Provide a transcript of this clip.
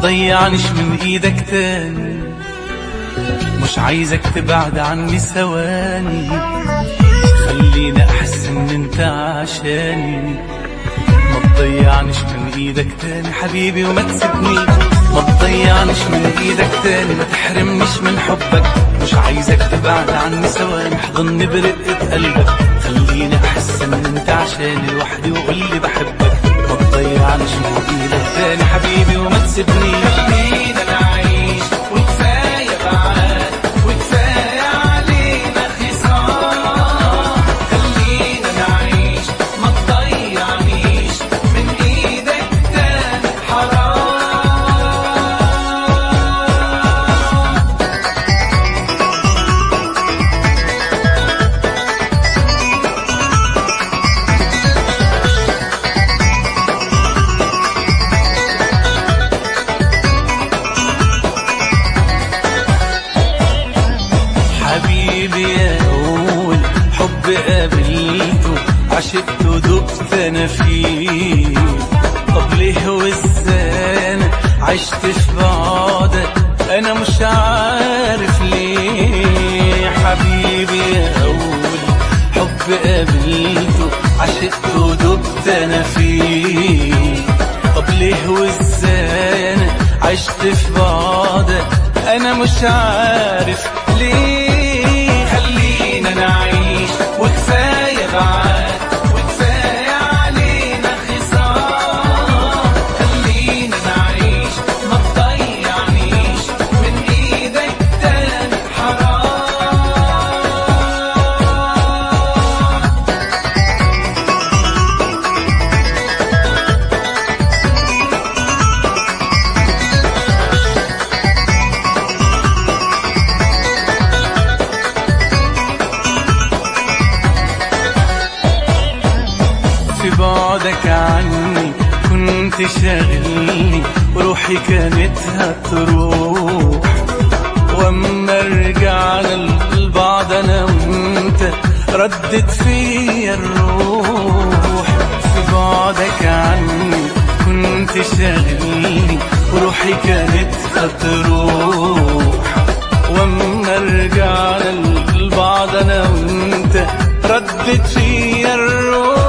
تضيعنش من ايدك تاني مش عايزك تبعد عني ثواني خليني احس ان انت عشاني ما تضيعنش من ايدك تاني حبيبي وما تسيبني ما تضيعنش من ايدك تاني ما تحرمنيش من حبك مش عايزك تبعد عني ثواني احضني برقة قلبك خليني احس ان انت عشاني لوحدي وقول لي بحبك ما تضيعنش من ايدك تاني حبيبي وما تسيبني خلينا نعيش وكفايه بعاد وكفايه علينا خصام خلينا نعيش ما تضيعنيش من ايدك تاني حرام حبيبي يا أول حب قابلته عشقت ودقت أنا فيه طب ليه وازاي أنا عشت في بعدك أنا مش عارف ليه حبيبي يا أول حب قابلته عشقت ودقت أنا فيه طب ليه وازاي أنا عشت في بعدك أنا مش عارف ليه خلينا نعيش وكفاية بعاد وكفاية علينا خصام خلينا نعيش ما تضيعنيش من ايدك تاني حرام في بعدك عني كنت شاغلني وروحي كانت هتروح واما رجعنا لبعض انا وانت ردت فيا الروح في بعدك عني كنت شاغلني وروحي كانت هتروح واما رجعنا لبعض انا وانت ردت فيا الروح